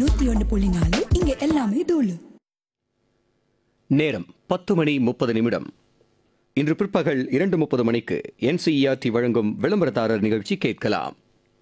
நூத்தி ஒன்னு புள்ளி நாலு இங்க எல்லாமே தூளு நேரம் பத்து மணி முப்பது நிமிடம் இன்று பிற்பகல் இரண்டு முப்பது மணிக்கு என்சிஇஆர்டி வழங்கும் விளம்பரதாரர் நிகழ்ச்சி கேட்கலாம்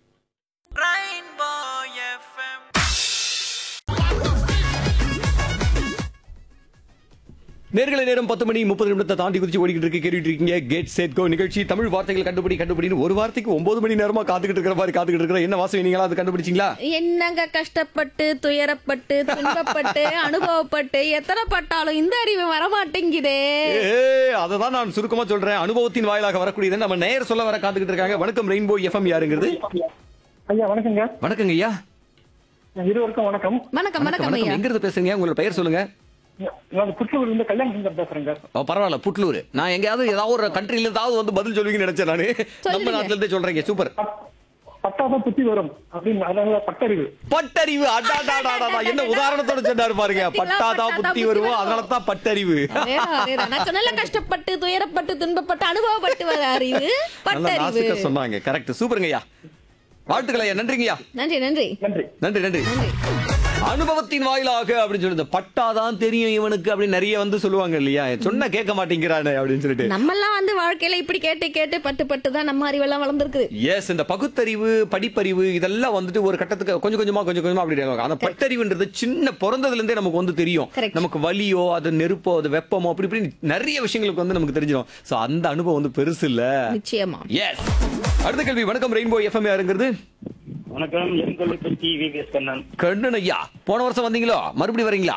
நேர்களை நேரம் பத்து மணி முப்பது நிமிடத்தை தாண்டி குதிச்சு ஓடிக்கிட்டு இருக்கு கேட்டுட்டு இருக்கீங்க கேட் செட் கோ நிகழ்ச்சி தமிழ் வார்த்தைகள் கண்டுபிடி கண்டுபிடின்னு ஒரு வார்த்தைக்கு ஒன்பது மணி நேரமா காத்துக்கிட்டு இருக்கிற மாதிரி காத்துக்கிட்டு இருக்கிற என்ன வாசம் நீங்களா அது கண்டுபிடிச்சிங்களா என்னங்க கஷ்டப்பட்டு துயரப்பட்டு துன்பப்பட்டு அனுபவப்பட்டு எத்தனை பட்டாலும் இந்த அறிவு வரமாட்டேங்குதே ஏய், அததான் நான் சுருக்கமா சொல்றேன் அனுபவத்தின் வாயிலாக வரக்கூடியது நம்ம நேர் சொல்ல வர காத்துக்கிட்டு இருக்காங்க வணக்கம் ரெயின்போ எஃப்எம் யாருங்கிறது ஐயா வணக்கங்க வணக்கங்க ஐயா இருவருக்கும் வணக்கம் வணக்கம் வணக்கம் வணக்கம் ஐயா எங்க இருந்து பேசுறீங்க உங்களோட பெயர் சொல்லுங்க நான் புத்தூர் இருந்து கல்யாணம் சுந்தர் பேசுறேங்க ஓ, பரவாயில்ல புட்லூர் நான் எங்கேயாவது ஏதாவது ஒரு கண்ட்ரில இருந்தாவது வந்து பதில் சொல்லுவீங்கன்னு நினைச்சேன் நானு நம்ம நாட்டுல இருந்தே சொல்றீங்க சூப்பர் பத்- பத்தாதான் புத்தி வரும் அப்படின்னு அதனால பட்டறிவு பட்டறிவு அடாடாடாடா என்ன உதாரணத்தோட சொன்னாரு பாருங்க பட்டாதா புத்தி வருவோம் அதனால தான் பட்டறிவு அதேதான், அதேதான். நான் சொன்னேன்ல, கஷ்டப்பட்டு துயரப்பட்டு துன்பப்பட்டு அனுபவப்பட்டு வர அறிவு நல்லா பட்டறிவு நாசுக்க சொன்னாங்க கரெக்ட் சூப்பருங்க ஐயா வாழ்த்துக்கள் ஐயா நன்றிங்க ஐயா நன்றி நன்றி நன்றி நன்றி நன்றி அனுபவத்தின் வாயிலாக அப்படின்னு சொல்லுது பட்டாதான் தெரியும் இவனுக்கு அப்படின்னு நிறைய வந்து சொல்லுவாங்க இல்லையா சொன்னா கேட்க மாட்டேங்கிறானே அப்படின்னு சொல்லிட்டு நம்மெல்லாம் வந்து வாழ்க்கையில இப்படி கேட்டு கேட்டு பட்டு பட்டு தான் நம்ம அறிவெல்லாம் வளர்ந்துருக்குது எஸ் இந்த பகுத்தறிவு படிப்பறிவு இதெல்லாம் வந்துட்டு ஒரு கட்டத்துக்கு கொஞ்சம் கொஞ்சமா கொஞ்சம் கொஞ்சமா அப்படி இருக்காங்க. அந்த பட்டறிவுன்றது சின்ன பிறந்ததுல இருந்தே நமக்கு வந்து தெரியும் Correct. நமக்கு வலியோ அது நெருப்போ அது வெப்பமோ அப்படி இப்படி நிறைய விஷயங்களுக்கு வந்து நமக்கு தெரிஞ்சிடும் சோ அந்த அனுபவம் வந்து பெருசு இல்ல நிச்சயமா எஸ் அடுத்த கேள்வி வணக்கம் ரெயின்போ எஃப்எம் யாருங்கிறது வணக்கம் என் கொல்லுப்பட்டி விவிஎஸ் கண்ணன் கண்ணன் ஐயா போன வருஷம் வந்தீங்களோ மறுபடியும் வரீங்களா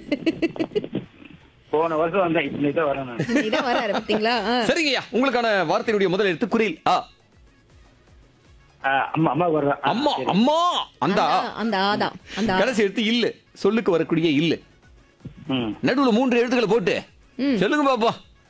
போன வருஷம் வந்தேன் இன்னைக்கு தான் வரேன் நான் இதான் வராரு பாத்தீங்களா ஆ. சரிங்க ஐயா உங்களுக்கான வார்த்தையினுடைய முதல் எழுத்து குரில் ஆ ஆ, அம்மா அம்மா வர்றேன் ஆ, அம்மா சரி. அம்மா அந்த ஆ. அந்த- அந்த ஆதான் அந்த ஆ. கடைசி எழுத்து இல்லு சொல்லுக்கு வரக்கூடிய இல்லு ம். நடுவுல மூன்று எழுத்துக்களை போட்டு சொல்லுங்க பாப்பா